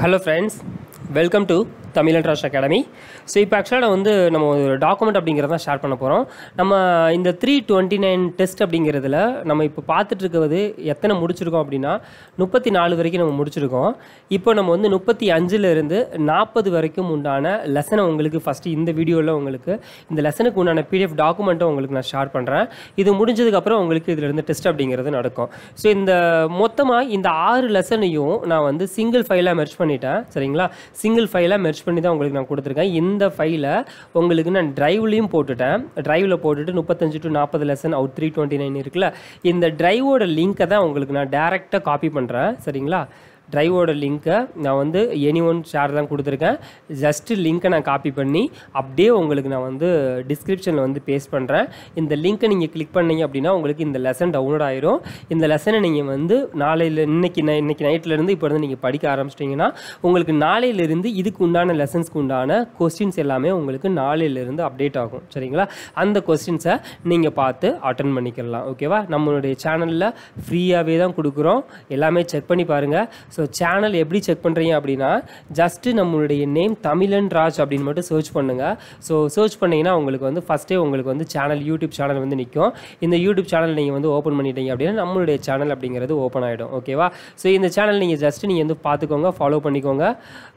hello friends welcome to Tamil ட்ராஷ் academy so இப்போ ஆக்சுவலாக நான் வந்து நம்ம ஒரு டாக்குமெண்ட் அப்படிங்கிறத ஷேர் பண்ண போகிறோம் நம்ம இந்த த்ரீ டுவெண்ட்டி நைன் டெஸ்ட் அப்படிங்கிறதுல நம்ம இப்போ பார்த்துட்டு இருக்கிறது எத்தனை முடிச்சிருக்கோம் அப்படின்னா முப்பத்தி நாலு வரைக்கும் நம்ம முடிச்சிருக்கோம் இப்போ நம்ம வந்து முப்பத்தி அஞ்சுலேருந்து நாற்பது வரைக்கும் உண்டான லெசனை உங்களுக்கு ஃபஸ்ட்டு இந்த வீடியோவில் உங்களுக்கு இந்த லெசனுக்கு உண்டான பிடிஎஃப் டாக்குமெண்ட்டை உங்களுக்கு நான் ஷேர் பண்ணுறேன் இது முடிஞ்சதுக்கப்புறம் உங்களுக்கு இதில் இருந்து டெஸ்ட் அப்படிங்கிறது நடக்கும் ஸோ இந்த மொத்தமாக இந்த ஆறு லெசனையும் நான் வந்து சிங்கிள் ஃபைலாக மெர்ச் பண்ணிட்டேன் சரிங்களா சிங்கிள் ஃபைலாக மெர்ச் பண்ணி தான் உங்களுக்கு நான் கொடுத்துருக்கேன் இந்த ஃபைலை உங்களுக்கு நான் ட்ரைவ்லையும் போட்டுட்டேன் ட்ரைவில் போட்டுட்டு முப்பத்தஞ்சு டு நாற்பது lesson out three twenty nine இருக்குல்ல இந்த ட்ரைவோட லிங்க்கை தான் உங்களுக்கு நான் டேரெக்டாக காப்பி பண்ணுறேன் சரிங்களா ட்ரைவோட லிங்க்கை நான் வந்து எனி ஒன் ஷேர் தான் கொடுத்துருக்கேன் ஜஸ்ட்டு லிங்க்கை நான் காப்பி பண்ணி அப்படியே உங்களுக்கு நான் வந்து டிஸ்கிரிப்ஷனில் வந்து பேஸ்ட் பண்ணுறேன் இந்த லிங்க்கை நீங்கள் கிளிக் பண்ணீங்க அப்படின்னா உங்களுக்கு இந்த லெசன் டவுன்லோட் ஆயிரும் இந்த லெசனை நீங்கள் வந்து நாளையில் இன்னைக்கு நை இன்னைக்கு நைட்லேருந்து இப்போ இருந்து நீங்கள் படிக்க ஆரம்பிச்சிட்டிங்கன்னா உங்களுக்கு நாளையிலிருந்து இதுக்கு உண்டான லெசன்ஸ்க்கு உண்டான கொஸ்டின்ஸ் எல்லாமே உங்களுக்கு நாளையிலிருந்து அப்டேட் ஆகும் சரிங்களா அந்த கொஸ்டின்ஸை நீங்கள் பார்த்து அட்டன் பண்ணிக்கலாம் ஓகேவா நம்மளுடைய சேனலில் ஃப்ரீயாகவே தான் கொடுக்குறோம் எல்லாமே செக் பண்ணி பாருங்கள் ஸோ சேனல் எப்படி செக் பண்ணுறீங்க அப்படின்னா ஜஸ்ட்டு நம்மளுடைய நேம் தமிழன் ராஜ் அப்படின்னு மட்டும் சர்ச் பண்ணுங்கள் ஸோ சர்ச் பண்ணிங்கன்னா உங்களுக்கு வந்து ஃபஸ்ட்டே உங்களுக்கு வந்து சேனல் யூடியூப் சேனல் வந்து நிற்கும் இந்த யூடியூப் சேனல் நீங்கள் வந்து ஓப்பன் பண்ணிட்டீங்க அப்படின்னா நம்மளுடைய சேனல் அப்படிங்கிறது ஓப்பன் ஆகிடும் ஓகேவா ஸோ இந்த சேனல் நீங்கள் ஜஸ்ட்டு நீங்கள் வந்து பார்த்துக்கோங்க ஃபாலோ பண்ணிக்கோங்க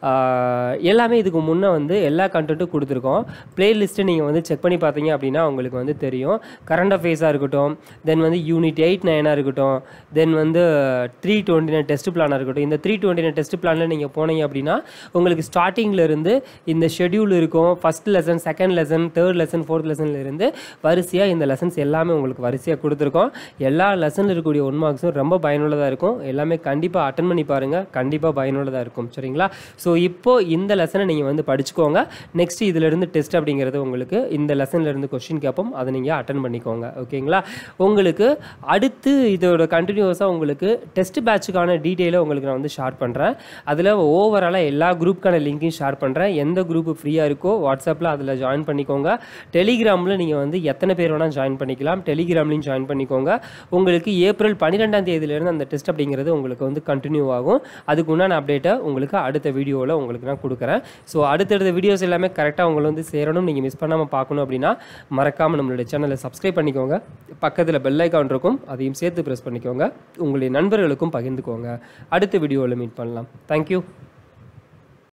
ஆஹ் எல்லாமே இதுக்கு முன்னே வந்து எல்லா கண்டென்ட்டும் கொடுத்துருக்கோம் பிளேலிஸ்ட்டு நீங்கள் வந்து செக் பண்ணி பார்த்தீங்க அப்படின்னா உங்களுக்கு வந்து தெரியும் கரண்ட் அஃபேர்ஸாக இருக்கட்டும் தென் வந்து யூனிட் எயிட் நைனாக இருக்கட்டும் தென் வந்து த்ரீ டுவெண்ட்டி நைன் டெஸ்ட் பிளானாக இருக்கட்டும் இந்த த்ரீ டுவெண்ட்டி நைன் டெஸ்ட் பிளானில் நீங்கள் போனீங்க அப்படின்னா உங்களுக்கு ஸ்டார்டிங்கில் இருந்து இந்த ஷெட்யூல் இருக்கும் first lesson second lesson third lesson fourth லெசன்ல இருந்து வரிசையாக இந்த லெசன்ஸ் எல்லாமே உங்களுக்கு வரிசையாக கொடுத்துருக்கோம் எல்லா லெசனில் இருக்கக்கூடிய ஒன் மார்க்ஸும் ரொம்ப பயனுள்ளதாக இருக்கும் எல்லாமே கண்டிப்பாக அட்டன் பண்ணி பாருங்கள் கண்டிப்பாக பயனுள்ளதாக இருக்கும் சரிங்களா ஸோ இப்போது இந்த லெசனை நீங்கள் வந்து படிச்சுக்கோங்க நெக்ஸ்ட் இதிலிருந்து டெஸ்ட் அப்படிங்கிறது உங்களுக்கு இந்த லெசன்ல இருந்து கொஸ்டின் கேட்போம் அதை நீங்கள் அட்டன் பண்ணிக்கோங்க ஓகேங்களா உங்களுக்கு அடுத்து இதோட கண்டினியூஸாக உங்களுக்கு டெஸ்ட் பேட்சுக்கான டீட்டெயிலை உங்களுக்கு நான் வந்து ஷேர் பண்ணுறேன் அதில் ஓவராலாக எல்லா குரூப்புக்கான லிங்க்கையும் ஷேர் பண்ணுறேன் எந்த குரூப் ஃப்ரீயாக இருக்கோ வாட்ஸ்அப்பில் அதில் ஜாயின் பண்ணிக்கோங்க டெலிகிராமில் நீங்கள் வந்து எத்தனை பேர் வேணால் ஜாயின் பண்ணிக்கலாம் டெலிகிராம்லையும் ஜாயின் பண்ணிக்கோங்க உங்களுக்கு ஏப்ரல் பன்னிரெண்டாம் தேதியிலேருந்து அந்த டெஸ்ட் அப்படிங்கிறது உங்களுக்கு வந்து கண்டினியூ ஆகும் அதுக்கு உண்டான அப்டேட்டை உங்களுக்கு அடுத்த வீடியோவில் உங்களுக்கு நான் கொடுக்குறேன் ஸோ அடுத்தடுத்த வீடியோஸ் எல்லாமே கரெக்டாக உங்களை வந்து சேரணும் நீங்கள் மிஸ் பண்ணாமல் பார்க்கணும் அப்படின்னா மறக்காமல் நம்மளுடைய சேனலை சப்ஸ்கிரைப் பண்ணிக்கோங்க பக்கத்தில் பெல் ஐக்கான் இருக்கும் அதையும் சேர்த்து ப்ரெஸ் பண்ணிக்கோங்க உங்களுடைய நண்பர்களுக்கும் பகிர்ந்துக்கோங்க அடுத்த வீடியோவில் மீட் பண்ணலாம் தேங்க்யூ